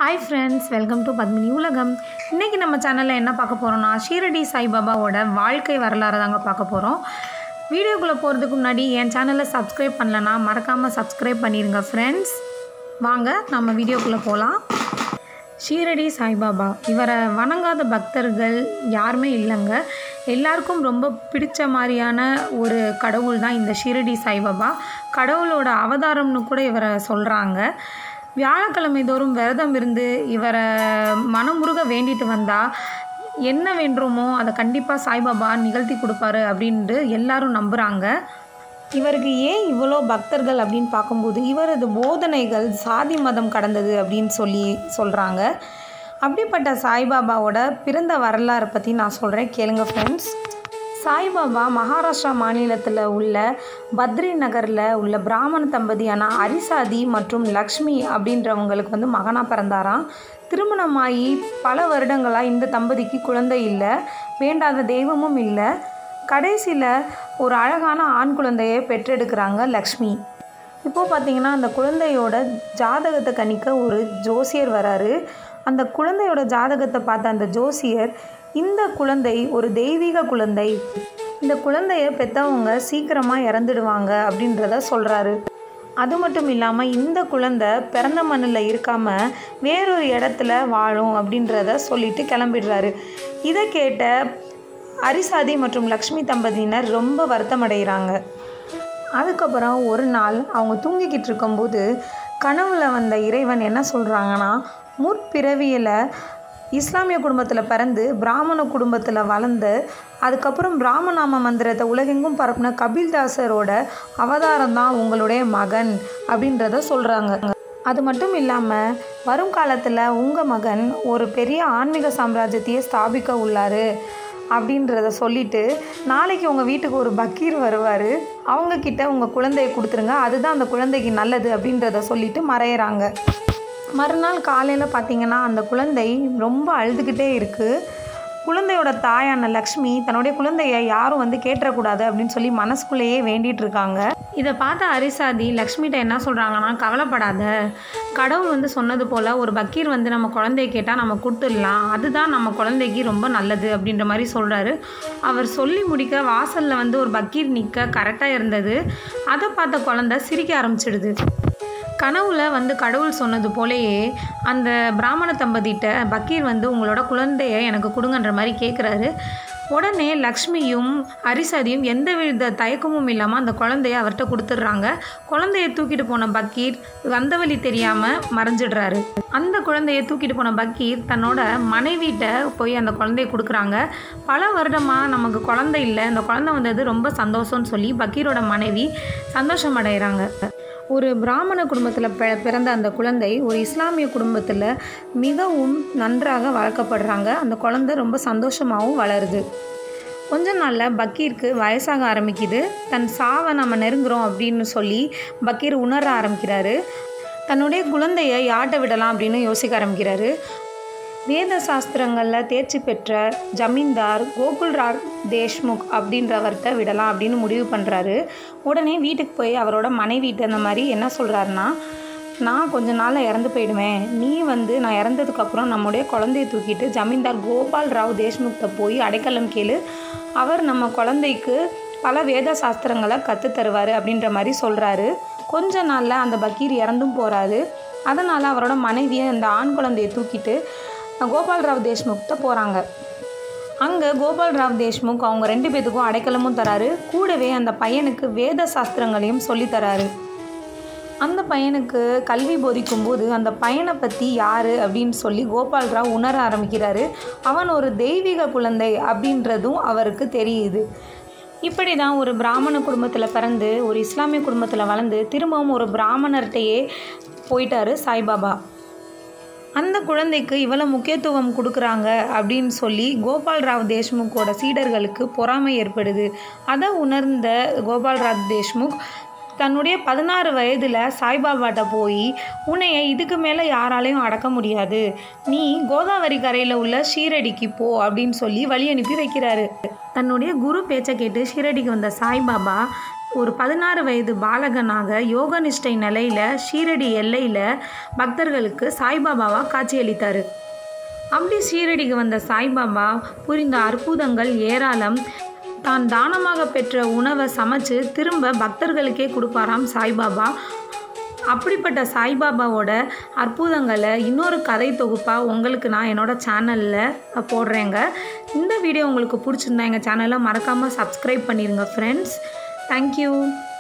hi friends welcome to Padmini Ulagam இன்றைக்கி நம்ம சேனலில் என்ன பார்க்க போகிறோம்னா ஷீரடி சாய்பாபாவோட வாழ்க்கை வரலாறு தாங்க பார்க்க போகிறோம் வீடியோக்குள்ளே போகிறதுக்கு முன்னாடி என் சேனலை சப்ஸ்கிரைப் பண்ணலன்னா மறக்காமல் சப்ஸ்கிரைப் பண்ணிடுங்க ஃப்ரெண்ட்ஸ் வாங்க நம்ம வீடியோக்குள்ளே போகலாம் ஷீரடி சாய்பாபா இவரை வணங்காத பக்தர்கள் யாருமே இல்லைங்க எல்லாருக்கும் ரொம்ப பிடிச்ச மாதிரியான ஒரு கடவுள் தான் இந்த ஷீரடி சாய்பாபா கடவுளோட அவதாரம்னு கூட இவரை சொல்கிறாங்க வியாழக்கிழமை தோறும் விரதம் இருந்து இவரை மனமுருக வேண்டிட்டு வந்தால் என்ன வேண்டுமோ அதை கண்டிப்பாக சாய்பாபா நிகழ்த்தி கொடுப்பாரு அப்படின்ட்டு எல்லாரும் நம்புகிறாங்க இவருக்கு ஏன் இவ்வளோ பக்தர்கள் அப்படின்னு பார்க்கும்போது இவரது போதனைகள் சாதி மதம் கடந்தது அப்படின்னு சொல்லி சொல்கிறாங்க அப்படிப்பட்ட சாய்பாபாவோட பிறந்த வரலாறை பற்றி நான் சொல்கிறேன் கேளுங்க ஃப்ரெண்ட்ஸ் சாய்பாபா மகாராஷ்டிரா மாநிலத்தில் உள்ள பத்ரி நகரில் உள்ள பிராமண தம்பதியான அரிசாதி மற்றும் லக்ஷ்மி அப்படின்றவங்களுக்கு வந்து மகனாக பிறந்தாராம் திருமணமாகி பல வருடங்களாக இந்த தம்பதிக்கு குழந்தை இல்லை வேண்டாத தெய்வமும் இல்லை கடைசியில் ஒரு அழகான ஆண் குழந்தையை பெற்றெடுக்கிறாங்க லக்ஷ்மி இப்போது பார்த்தீங்கன்னா அந்த குழந்தையோட ஜாதகத்தை கணிக்க ஒரு ஜோசியர் வராரு அந்த குழந்தையோட ஜாதகத்தை பார்த்த அந்த ஜோசியர் இந்த குழந்தை ஒரு தெய்வீக குழந்தை இந்த குழந்தைய பெற்றவங்க சீக்கிரமாக இறந்துடுவாங்க அப்படின்றத சொல்கிறாரு அது மட்டும் இல்லாமல் இந்த குழந்தை பிறந்த மண்ணில் இருக்காமல் வேறொரு இடத்துல வாழும் அப்படின்றத சொல்லிட்டு கிளம்பிடுறாரு இதை கேட்ட அரிசாதி மற்றும் லக்ஷ்மி தம்பதியினர் ரொம்ப வருத்தமடைகிறாங்க அதுக்கப்புறம் ஒரு நாள் அவங்க தூங்கிக்கிட்டு இருக்கும்போது கனவுல வந்த இறைவன் என்ன சொல்கிறாங்கன்னா முற்பிறவியில் இஸ்லாமிய குடும்பத்தில் பிறந்து பிராமண குடும்பத்தில் வளர்ந்து அதுக்கப்புறம் பிராமநாம மந்திரத்தை உலகெங்கும் பரப்புன கபில்தாசரோட அவதாரம் தான் உங்களுடைய மகன் அப்படின்றத சொல்கிறாங்க அது மட்டும் இல்லாமல் வரும் காலத்தில் உங்கள் மகன் ஒரு பெரிய ஆன்மீக சாம்ராஜ்யத்தையே ஸ்தாபிக்க உள்ளார் அப்படின்றத சொல்லிட்டு நாளைக்கு உங்கள் வீட்டுக்கு ஒரு பக்கீர் வருவார் அவங்கக்கிட்ட உங்கள் குழந்தையை கொடுத்துருங்க அதுதான் அந்த குழந்தைக்கு நல்லது அப்படின்றத சொல்லிட்டு மறையிறாங்க மறுநாள் காலையில் பார்த்தீங்கன்னா அந்த குழந்தை ரொம்ப அழுதுகிட்டே இருக்குது குழந்தையோட தாயான லக்ஷ்மி தன்னுடைய குழந்தைய யாரும் வந்து கேட்டுறக்கூடாது அப்படின்னு சொல்லி மனசுக்குள்ளேயே வேண்டிகிட்டு இருக்காங்க இதை பார்த்த அரிசாதி லக்ஷ்மிகிட்ட என்ன சொல்கிறாங்கன்னா கவலைப்படாத கடவுள் வந்து சொன்னது போல் ஒரு பக்கீர் வந்து நம்ம குழந்தைய கேட்டால் நம்ம கொடுத்துடலாம் அதுதான் நம்ம குழந்தைக்கு ரொம்ப நல்லது அப்படின்ற மாதிரி சொல்கிறாரு அவர் சொல்லி முடிக்க வாசலில் வந்து ஒரு பக்கீர் நிற்க கரெக்டாக இருந்தது அதை பார்த்த குழந்தை சிரிக்க ஆரம்பிச்சிடுது கனவுல வந்து கடவுள் சொன்னது போலேயே அந்த பிராமண தம்பதிட்ட பக்கீர் வந்து உங்களோட குழந்தைய எனக்கு கொடுங்கன்ற மாதிரி கேட்குறாரு உடனே லக்ஷ்மியும் அரிசதியும் எந்த வித தயக்கமும் இல்லாமல் அந்த குழந்தைய அவர்கிட்ட கொடுத்துட்றாங்க குழந்தைய தூக்கிட்டு போன பக்கீர் வந்த வழி தெரியாமல் மறைஞ்சிடுறாரு அந்த குழந்தைய தூக்கிட்டு போன பக்கீர் தன்னோட மனைவிட்ட போய் அந்த குழந்தைய கொடுக்குறாங்க பல வருடமாக நமக்கு குழந்தை இல்லை இந்த குழந்தை வந்தது ரொம்ப சந்தோஷம்னு சொல்லி பக்கீரோட மனைவி சந்தோஷம் அடைகிறாங்க ஒரு பிராமண குடும்பத்தில் பிற பிறந்த அந்த குழந்தை ஒரு இஸ்லாமிய குடும்பத்தில் மிகவும் நன்றாக வளர்க்கப்படுறாங்க அந்த குழந்தை ரொம்ப சந்தோஷமாகவும் வளருது கொஞ்ச நாளில் பக்கீருக்கு வயசாக ஆரம்பிக்குது தன் சாவை நம்ம நெருங்குறோம் அப்படின்னு சொல்லி பக்கீர் உணர ஆரம்பிக்கிறாரு தன்னுடைய குழந்தைய யார்கிட்ட விடலாம் அப்படின்னு யோசிக்க ஆரம்பிக்கிறாரு வேத சாஸ்திரங்களில் தேர்ச்சி பெற்ற ஜமீன்தார் கோகுல்ராவ் தேஷ்முக் அப்படின்றவர்கிட்ட விடலாம் அப்படின்னு முடிவு பண்ணுறாரு உடனே வீட்டுக்கு போய் அவரோட மனைவிட்ட இந்த மாதிரி என்ன சொல்கிறாருன்னா நான் கொஞ்ச நாளில் இறந்து போயிடுவேன் நீ வந்து நான் இறந்ததுக்கப்புறம் நம்முடைய குழந்தைய தூக்கிட்டு ஜமீன்தார் கோபால் ராவ் தேஷ்முக்கிட்ட போய் அடைக்கலம் கேளு அவர் நம்ம குழந்தைக்கு பல வேத சாஸ்திரங்களை கற்றுத் தருவார் அப்படின்ற மாதிரி சொல்கிறாரு கொஞ்ச நாளில் அந்த பக்கீர் இறந்தும் போகிறாரு அதனால் அவரோட மனைவியை அந்த ஆண் குழந்தையை தூக்கிட்டு கோபால் ராவ் தேஷ்முக்கிட்ட போகிறாங்க அங்கே கோபால் ராவ் தேஷ்முக் அவங்க ரெண்டு பேத்துக்கும் அடைக்கலமும் தராரு கூடவே அந்த பையனுக்கு வேத சாஸ்திரங்களையும் சொல்லித்தராரு அந்த பையனுக்கு கல்வி போதிக்கும் போது அந்த பையனை பற்றி யார் அப்படின்னு சொல்லி கோபால் ராவ் உணர ஆரம்பிக்கிறாரு அவன் ஒரு தெய்வீக குழந்தை அப்படின்றதும் அவருக்கு தெரியுது இப்படி தான் ஒரு பிராமண குடும்பத்தில் பிறந்து ஒரு இஸ்லாமிய குடும்பத்தில் வளர்ந்து திரும்பவும் ஒரு பிராமணர்கிட்டையே போயிட்டாரு சாய்பாபா அந்த குழந்தைக்கு இவ்வளோ முக்கியத்துவம் கொடுக்குறாங்க அப்படின்னு சொல்லி கோபால் ராவ் தேஷ்முக்கோட சீடர்களுக்கு பொறாமை ஏற்படுது அதை உணர்ந்த கோபால் ராவ் தேஷ்முக் தன்னுடைய பதினாறு வயதில் சாய்பாபாட்ட போய் உன்னைய இதுக்கு மேலே யாராலையும் அடக்க முடியாது நீ கோதாவரி கரையில் உள்ள ஷீரடிக்கு போ அப்படின்னு சொல்லி வழி அனுப்பி வைக்கிறாரு தன்னுடைய குரு பேச்சை கேட்டு ஷீரடிக்கு வந்த சாய்பாபா ஒரு பதினாறு வயது பாலகனாக யோகநிஷ்டை நிலையில் ஷீரடி எல்லையில் பக்தர்களுக்கு சாய்பாபாவாக காட்சியளித்தார் அப்படி ஷீரடிக்கு வந்த சாய்பாபா புரிந்த அற்புதங்கள் ஏராளம் தான் தானமாக பெற்ற உணவை சமைச்சு திரும்ப பக்தர்களுக்கே கொடுப்பாராம் சாய்பாபா அப்படிப்பட்ட சாய்பாபாவோட அற்புதங்களை இன்னொரு கதை தொகுப்பாக உங்களுக்கு நான் என்னோடய சேனலில் போடுறேங்க இந்த வீடியோ உங்களுக்கு பிடிச்சிருந்தா எங்கள் சேனலை மறக்காமல் சப்ஸ்கிரைப் பண்ணிடுங்க ஃப்ரெண்ட்ஸ் தேங்க்யூ